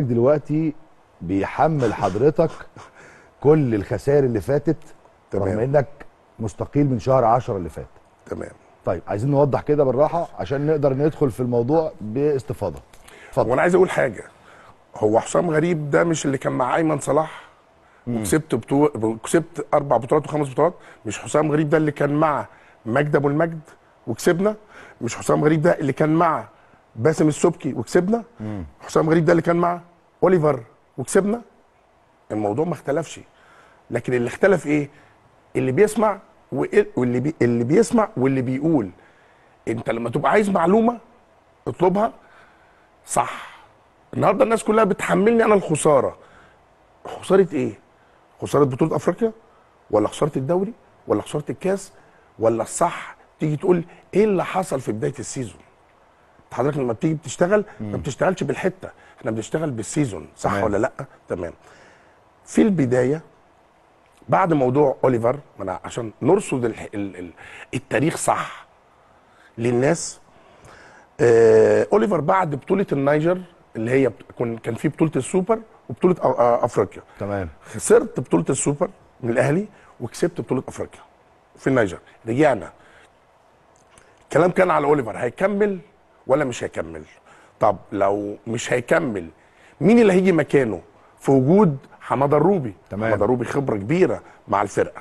دلوقتي بيحمل حضرتك كل الخسائر اللي فاتت تمام. رغم انك مستقيل من شهر 10 اللي فات تمام طيب عايزين نوضح كده بالراحه عشان نقدر ندخل في الموضوع باستفاضه اتفضل وانا عايز اقول حاجه هو حسام غريب ده مش اللي كان مع ايمن صلاح وكسبت بطو... كسبت اربع بطولات وخمس بطولات مش حسام غريب ده اللي كان مع مجدي ابو المجد وكسبنا مش حسام غريب ده اللي كان مع باسم السبكي وكسبنا حسام غريب ده اللي كان مع اوليفر وكسبنا الموضوع ما اختلفش لكن اللي اختلف ايه اللي بيسمع وإيه- واللي بي... اللي بيسمع واللي بيقول انت لما تبقى عايز معلومه اطلبها صح النهارده الناس كلها بتحملني انا الخساره خساره ايه خساره بطوله افريقيا ولا خساره الدوري ولا خساره الكاس ولا الصح تيجي تقول ايه اللي حصل في بدايه السيزون أنت حضرتك لما بتيجي بتشتغل ما بتشتغلش بالحته احنا بنشتغل بالسيزون صح تمام. ولا لا تمام في البدايه بعد موضوع اوليفر ما أنا عشان نرصد الح- ال- ال- التاريخ صح للناس آه، اوليفر بعد بطوله النيجر اللي هي بت- كن- كان في بطوله السوبر وبطوله أ- أ- افريقيا تمام خسرت بطوله السوبر من الاهلي وكسبت بطوله افريقيا في النيجر رجعنا الكلام كان على اوليفر هيكمل ولا مش هيكمل طب لو مش هيكمل مين اللي هيجي مكانه في وجود حماده الروبي تمام. حماده الروبي خبره كبيره مع الفرقه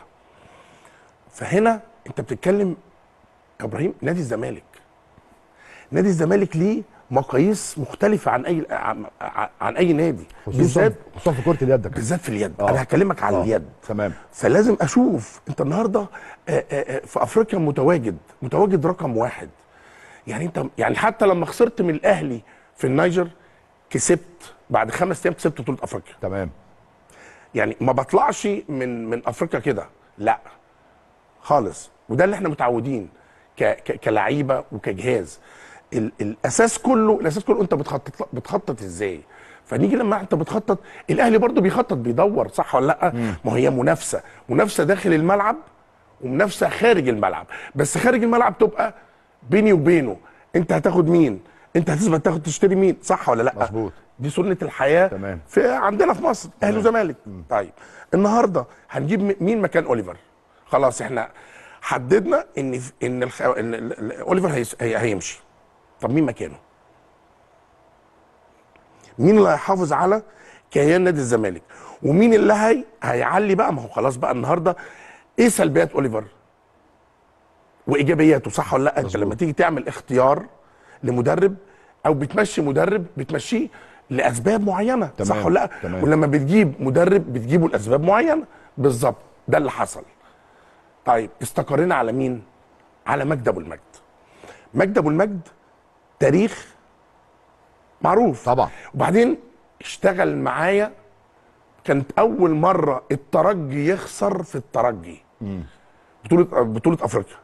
فهنا انت بتتكلم يا ابراهيم نادي الزمالك نادي الزمالك ليه مقاييس مختلفه عن اي عن, عن اي نادي خصوصا بالذات خصوصا في كره اليد كمان. بالذات في اليد آه. انا هكلمك على آه. اليد تمام فلازم اشوف انت النهارده آه، آه، آه، في افريقيا متواجد متواجد رقم واحد يعني انت يعني حتى لما خسرت من الاهلي في النيجر كسبت بعد خمس ايام كسبت بطوله افريقيا تمام يعني ما بطلعش من من افريقيا كده لا خالص وده اللي احنا متعودين ك ك كلعيبه وكجهاز ال الاساس كله الاساس كله انت بتخطط بتخطط ازاي فنيجي لما انت بتخطط الاهلي برضو بيخطط بيدور صح ولا لا ما هي منافسه منافسه داخل الملعب ومنافسه خارج الملعب بس خارج الملعب تبقى بيني وبينه انت هتاخد مين انت هتثبت تاخد تشتري مين صح ولا لا مظبوط. دي سنه الحياه تمام. في عندنا في مصر اهلي وزمالك طيب النهارده هنجيب م- مين مكان اوليفر خلاص احنا حددنا ان في- ان, الخ... إن ال- ال- اوليفر هيس... هي... هيمشي طب مين مكانه مين اللي هيحافظ على كيان نادي الزمالك ومين اللي هي... هيعلي بقى ما هو خلاص بقى النهارده ايه سلبيات اوليفر وايجابياته صح ولا لا انت مظبوط. لما تيجي تعمل اختيار لمدرب او بتمشي مدرب بتمشيه لاسباب معينه تمام، صح ولا لا تمام. ولما بتجيب مدرب بتجيبه لاسباب معينه بالظبط ده اللي حصل طيب استقرينا على مين على مجدي ابو المجد مجدي ابو المجد تاريخ معروف طبعا وبعدين اشتغل معايا كانت اول مره الترجي يخسر في الترجي بطوله بطوله افريقيا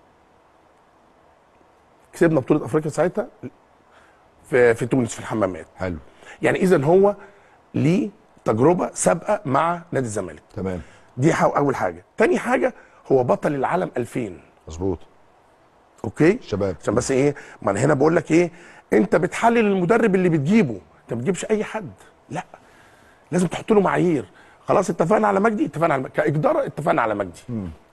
كسبنا بطوله افريقيا ساعتها في في تونس في الحمامات حلو يعني اذا هو ليه تجربه سابقه مع نادي الزمالك تمام دي حو- اول حاجه تاني حاجه هو بطل العالم 2000 مظبوط اوكي شباب عشان بس ايه ما انا هنا بقول لك ايه انت بتحلل المدرب اللي بتجيبه انت ما بتجيبش اي حد لا لازم تحط له معايير خلاص اتفقنا على مجدي اتفقنا على كاداره اتفقنا على مجدي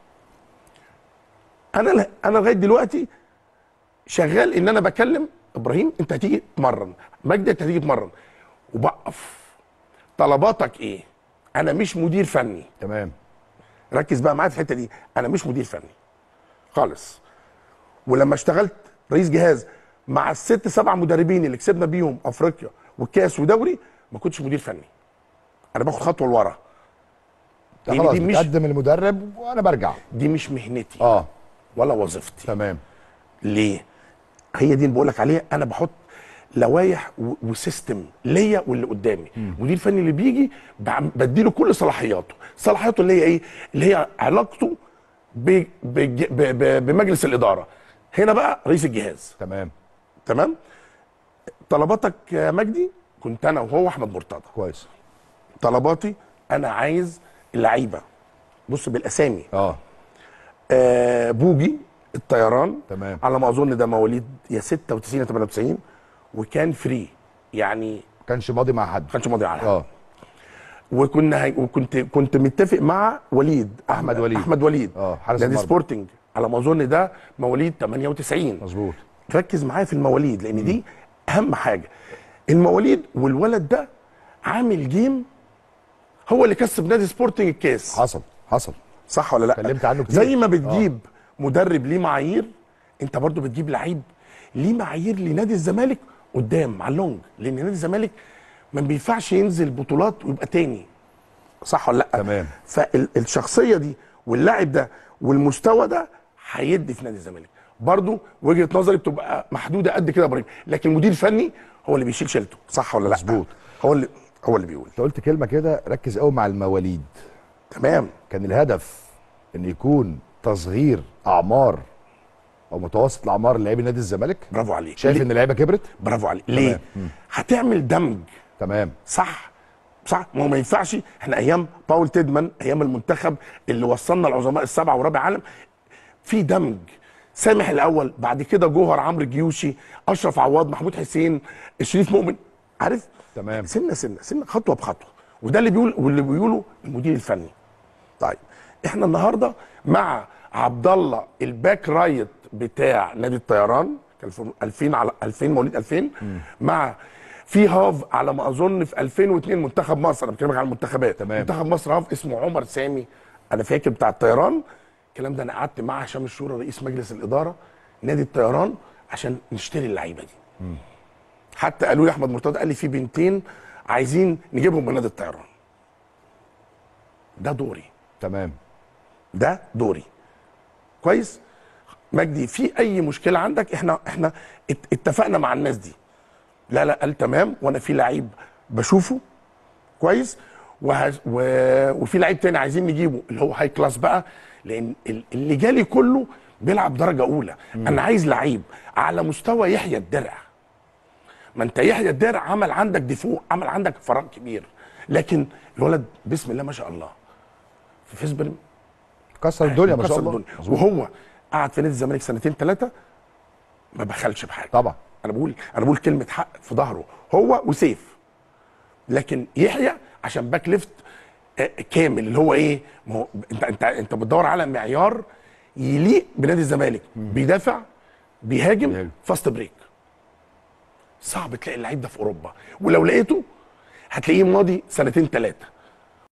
انا ل- انا لغايه دلوقتي شغال ان انا بكلم ابراهيم انت هتيجي تمرن مجدي انت هتيجي تمرن وبقف طلباتك ايه انا مش مدير فني تمام ركز بقى معايا في الحته دي انا مش مدير فني خالص ولما اشتغلت رئيس جهاز مع الست سبع مدربين اللي كسبنا بيهم افريقيا والكاس ودوري ما كنتش مدير فني انا باخد خطوه لورا ده دي- خلاص دي مش- بتقدم المدرب وانا برجع دي مش مهنتي اه ولا وظيفتي تمام ليه هي دي اللي بقول لك عليها انا بحط لوائح و- وسيستم ليا واللي قدامي المدير الفني اللي بيجي بعم- بديله كل صلاحياته صلاحياته اللي هي ايه اللي هي علاقته ب- بج- ب- ب- بمجلس الاداره هنا بقى رئيس الجهاز تمام تمام طلباتك يا مجدي كنت انا وهو احمد مرتضى كويس طلباتي انا عايز اللعيبه بص بالاسامي اه آه بوجي الطيران تمام. على ما اظن ده مواليد يا 96 يا 98 وكان فري يعني كانش ماضي مع حد ما كانش ماضي على حد. اه وكنا هي- وكنت كنت متفق مع وليد أحمد وليد. احمد وليد آه، حارس نادي المرمى. سبورتنج على ما اظن ده مواليد 98 مظبوط ركز معايا في المواليد لان دي اهم حاجه المواليد والولد ده عامل جيم هو اللي كسب نادي سبورتنج الكاس حصل حصل صح ولا لا اتكلمت عنه كتير. زي ما بتجيب مدرب ليه معايير انت برضو بتجيب لعيب ليه معايير لنادي الزمالك قدام على اللونج لان نادي الزمالك ما بينفعش ينزل بطولات ويبقى تاني صح ولا لا تمام. فالشخصيه دي واللاعب ده والمستوى ده هيدي في نادي الزمالك برضو وجهه نظري بتبقى محدوده قد كده يا ابراهيم لكن المدير الفني هو اللي بيشيل شيلته صح ولا لا مظبوط. هو اللي هو اللي بيقول انت قلت كلمه كده ركز قوي مع المواليد تمام كان الهدف ان يكون تصغير اعمار او متوسط الاعمار لاعبي نادي الزمالك برافو عليك شايف ليه؟ ان اللعيبه كبرت برافو عليك ليه هتعمل دمج تمام صح صح ما هو ما ينفعش احنا ايام باول تيدمان ايام المنتخب اللي وصلنا العظماء السبعه ورابع عالم في دمج سامح الاول بعد كده جوهر عمرو الجيوشي اشرف عواد محمود حسين شريف مؤمن عارف تمام. سنه سنه سنه خطوه بخطوه وده اللي بيقول واللي بيقوله المدير الفني طيب احنا النهارده مع عبد الله الباك رايت بتاع نادي الطيران كان في 2000 على 2000 مواليد 2000 مع في هاف على ما اظن في 2002 منتخب مصر انا بكلمك عن المنتخبات تمام. منتخب مصر هاف اسمه عمر سامي انا فاكر بتاع الطيران الكلام ده انا قعدت مع هشام الشورى رئيس مجلس الاداره نادي الطيران عشان نشتري اللعيبه دي حتى قالوا لي احمد مرتضى قال لي في بنتين عايزين نجيبهم من نادي الطيران ده دوري تمام ده دوري كويس مجدي في اي مشكله عندك احنا احنا ات- اتفقنا مع الناس دي لا لا قال تمام وانا في لعيب بشوفه كويس وه... و... وفي لعيب تاني عايزين نجيبه اللي هو هاي كلاس بقى لان ال- اللي جالي كله بيلعب درجه اولى انا عايز لعيب على مستوى يحيى الدرع ما انت يحيى الدرع عمل عندك ديفو عمل عندك فراغ كبير لكن الولد بسم الله ما شاء الله في فيسبل كسر الدنيا ما شاء كسر الله الدنيا. مظبوط. وهو قعد في نادي الزمالك سنتين ثلاثه ما بخلش بحاجه طبعا انا بقول انا بقول كلمه حق في ظهره هو وسيف لكن يحيى عشان باك ليفت آه، كامل اللي هو ايه ما هو انت انت انت بتدور على معيار يليق بنادي الزمالك بيدافع بيهاجم بيهاجم. فاست بريك صعب تلاقي اللعيب ده في اوروبا ولو لقيته هتلاقيه ماضي سنتين ثلاثه